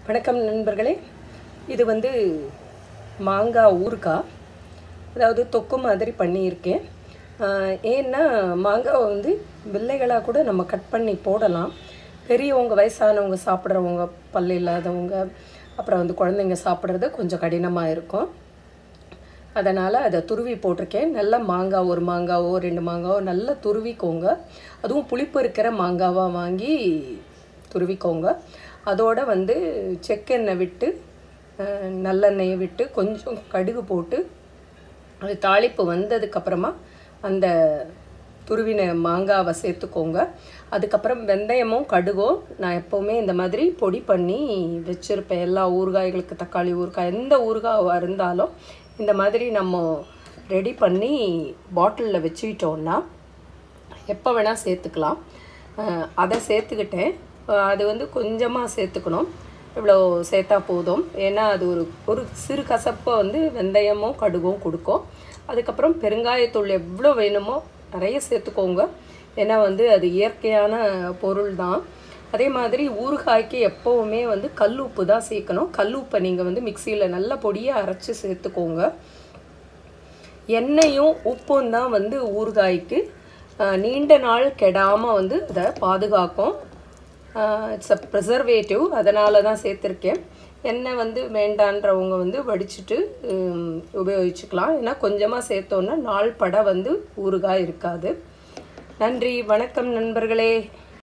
வணக்கம் நண்பர்களே இது வந்து மாங்காய் ஊறுகாய் அதாவது தொக்கு மாதிரி பண்ணியிருக்கேன் ஆஹ் ஏன்னா மாங்காவை வந்து வில்லைகளாக கூட நம்ம கட் பண்ணி போடலாம் பெரியவங்க வயசானவங்க சாப்பிட்றவங்க பல்லு இல்லாதவங்க அப்புறம் வந்து குழந்தைங்க சாப்பிட்றது கொஞ்சம் கடினமாக இருக்கும் அதனால் அதை துருவி போட்டிருக்கேன் நல்ல மாங்காய் ஒரு மாங்காவோ ரெண்டு மாங்காவோ நல்லா துருவிக்கோங்க அதுவும் புளிப்பு இருக்கிற மாங்காவாக வாங்கி துருவிக்கோங்க அதோட வந்து செக்கெண்ணெய் விட்டு அஹ், நல்லெண்ணெயை விட்டு கொஞ்சம் கடுகு போட்டு அது தாளிப்பு வந்ததுக்கப்புறமா அந்த துருவின மாங்காவை சேர்த்துக்கோங்க அதுக்கப்புறம் வெந்தயமும் கடுகும் நான் எப்போவுமே இந்த மாதிரி பொடி பண்ணி வச்சுருப்பேன் எல்லா ஊறுகாய்களுக்கு தக்காளி ஊறுகாய் எந்த ஊறுகாவாக இருந்தாலும் இந்த மாதிரி நம்ம ரெடி பண்ணி பாட்டிலில் வச்சுக்கிட்டோன்னா எப்போ வேணால் சேர்த்துக்கலாம் அஹ் அதை சேர்த்துக்கிட்டேன் அஹ் அது வந்து கொஞ்சமாக சேர்த்துக்கணும் இவ்வளோ சேர்த்தா போதும் ஏன்னா அது ஒரு ஒரு சிறு கசப்பை வந்து வெந்தயமும் கடுகும் கொடுக்கும் அதுக்கப்புறம் பெருங்காயத்தூள் எவ்வளோ வேணுமோ நிறைய சேர்த்துக்கோங்க ஏன்னா வந்து அது இயற்கையான பொருள் தான் அதே மாதிரி ஊறுகாய்க்கு எப்போவுமே வந்து கல் உப்பு தான் சேர்க்கணும் கல் உப்பை நீங்கள் வந்து மிக்சியில் நல்ல பொடியாக அரைச்சி சேர்த்துக்கோங்க எண்ணெயும் உப்பும் தான் வந்து ஊறுகாய்க்கு அஹ், நீண்ட நாள் கெடாமல் வந்து அதை பாதுகாக்கும் இட்ஸ் அ ப்ரிசர்வேட்டிவ் அதனால தான் சேர்த்துருக்கேன் எண்ணெய் வந்து வேண்டான்றவங்க வந்து வடிச்சிட்டு உம், உபயோகிச்சுக்கலாம் ஏன்னா கொஞ்சமாக சேர்த்தோன்னா நாள் பட வந்து ஊறுகாய் இருக்காது நன்றி வணக்கம் நண்பர்களே